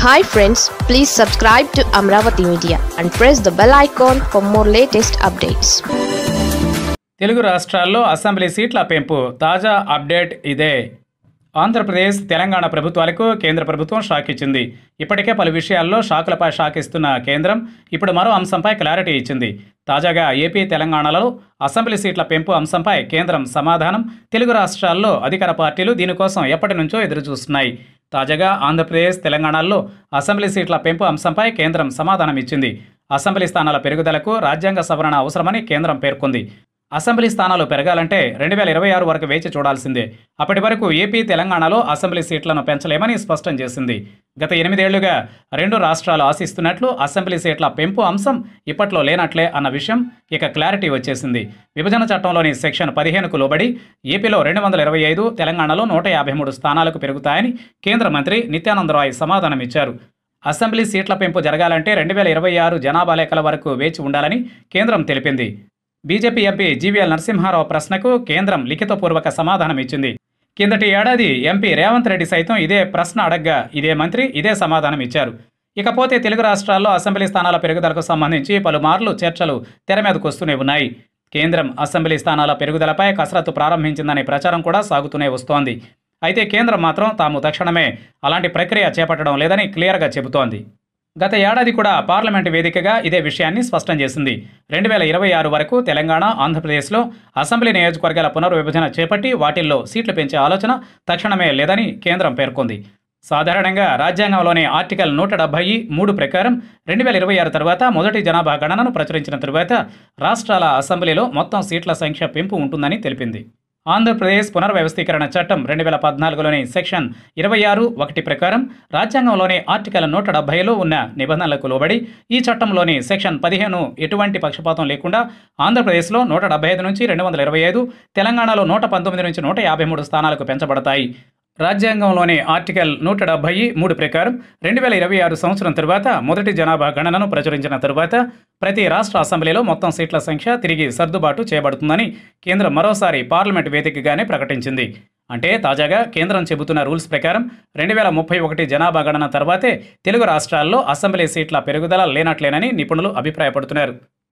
hi friends please subscribe to Amaravati media and press the bell icon for more latest updates Telugu రాష్ట్రాల్లో assembly సీట్ల పెంపు తాజా update ఇదే ఆంధ్రప్రదేశ్ తెలంగాణ ప్రభుత్వాలకు కేంద్ర ప్రభుత్వం షాక్ ఇచ్చింది ఇప్పటికే పలు విషయాల్లో షాకులపై షాక్ ఇస్తున్న కేంద్రం ఇప్పుడు మరో అంశంపై క్లారిటీ ఇచ్చింది తాజాగా ఏపీ తెలంగాణలో అసెంబ్లీ సీట్ల పెంపు అంశంపై కేంద్రం సమాధానం తెలుగు రాష్ట్రాల్లో అధికార పార్టీలు దీనికోసం ఎప్పటి నుంచో ఎదురుచూస్తున్నాయి తాజాగా ఆంధ్రప్రదేశ్ తెలంగాణలో అసెంబ్లీ సీట్ల పెంపు అంశంపై కేంద్రం సమాధానం ఇచ్చింది అసెంబ్లీ స్థానాల పెరుగుదలకు రాజ్యాంగ సవరణ అవసరమని కేంద్రం పేర్కొంది అసెంబ్లీ స్థానాలు పెరగాలంటే రెండు వేల ఇరవై ఆరు వరకు వేచి చూడాల్సిందే అప్పటి వరకు ఏపీ తెలంగాణలో అసెంబ్లీ సీట్లను పెంచలేమని స్పష్టం చేసింది గత ఎనిమిదేళ్లుగా రెండు రాష్ట్రాలు ఆశిస్తున్నట్లు అసెంబ్లీ సీట్ల పెంపు అంశం ఇప్పట్లో లేనట్లే అన్న విషయం ఇక క్లారిటీ వచ్చేసింది విభజన చట్టంలోని సెక్షన్ పదిహేనుకు లోబడి ఏపీలో రెండు వందల ఇరవై ఐదు తెలంగాణలో నూట యాభై మూడు స్థానాలకు పెరుగుతాయని కేంద్ర మంత్రి నిత్యానందరాయ్ సమాధానమిచ్చారు అసెంబ్లీ సీట్ల పెంపు జరగాలంటే రెండు వేల ఇరవై ఆరు జనాభా లెక్కల వరకు వేచి ఉండాలని కేంద్రం తెలిపింది బీజేపీ ఎంపీ జీవీఎల్ నరసింహారావు ప్రశ్నకు కేంద్రం లిఖితపూర్వక సమాధానం ఇచ్చింది కిందటి ఏడాది ఎంపీ రేవంత్ రెడ్డి సైతం ఇదే ప్రశ్న అడగ్గా ఇదే మంత్రి ఇదే సమాధానం ఇచ్చారు ఇకపోతే తెలుగు రాష్ట్రాల్లో అసెంబ్లీ స్థానాల పెరుగుదలకు సంబంధించి పలుమార్లు చర్చలు తెర మీదకు వస్తూనే ఉన్నాయి కేంద్రం అసెంబ్లీ స్థానాల పెరుగుదలపై కసరత్తు ప్రారంభించిందనే ప్రచారం కూడా సాగుతూనే వస్తోంది అయితే కేంద్రం మాత్రం తాము తక్షణమే అలాంటి ప్రక్రియ చేపట్టడం లేదని క్లియర్గా చెబుతోంది గత ఏడాది కూడా పార్లమెంటు వేదికగా ఇదే విషయాన్ని స్పష్టం చేసింది రెండు వేల ఇరవై ఆరు వరకు తెలంగాణ ఆంధ్రప్రదేశ్లో అసెంబ్లీ నియోజకవర్గాల పునర్విభజన చేపట్టి వాటిల్లో సీట్లు పెంచే ఆలోచన తక్షణమే లేదని కేంద్రం పేర్కొంది సాధారణంగా రాజ్యాంగంలోని ఆర్టికల్ నూట డెబ్బై మూడు ప్రకారం రెండు వేల ఇరవై ఆరు తర్వాత మొదటి జనాభా గణనను ప్రచురించిన తరువాత రాష్ట్రాల అసెంబ్లీలో మొత్తం సీట్ల సంఖ్య పెంపు ఉంటుందని తెలిపింది ఆంధ్రప్రదేశ్ పునర్వ్యవస్థీకరణ చట్టం రెండు వేల పద్నాలుగులోని సెక్షన్ ఇరవై ఆరు ఒకటి ప్రకారం రాజ్యాంగంలోని ఆర్టికల్ నూట డెబ్బైలో ఉన్న నిబంధనలకు లోబడి ఈ చట్టంలోని సెక్షన్ పదిహేను ఎటువంటి పక్షపాతం లేకుండా ఆంధ్రప్రదేశ్లో నూట డెబ్బై ఐదు నుంచి రెండు వందల ఇరవై ఐదు తెలంగాణలో నూట పంతొమ్మిది నుంచి నూట యాభై మూడు స్థానాలకు పెంచబడతాయి రాజ్యాంగంలోని ఆర్టికల్ నూట డెబ్బై మూడు ప్రకారం రెండు వేల ఇరవై ఆరు సంవత్సరం తరువాత మొదటి జనాభా గణనను ప్రచురించిన తరువాత ప్రతి రాష్ట్ర అసెంబ్లీలో మొత్తం సీట్ల సంఖ్య తిరిగి సర్దుబాటు చేయబడుతుందని కేంద్రం మరోసారి పార్లమెంట్ వేదికగానే ప్రకటించింది అంటే తాజాగా కేంద్రం చెబుతున్న రూల్స్ ప్రకారం రెండు వేల ముప్పై ఒకటి జనాభా గణన తర్వాతే తెలుగు రాష్ట్రాల్లో అసెంబ్లీ సీట్ల పెరుగుదల లేనట్లేనని నిపుణులు అభిప్రాయపడుతున్నారు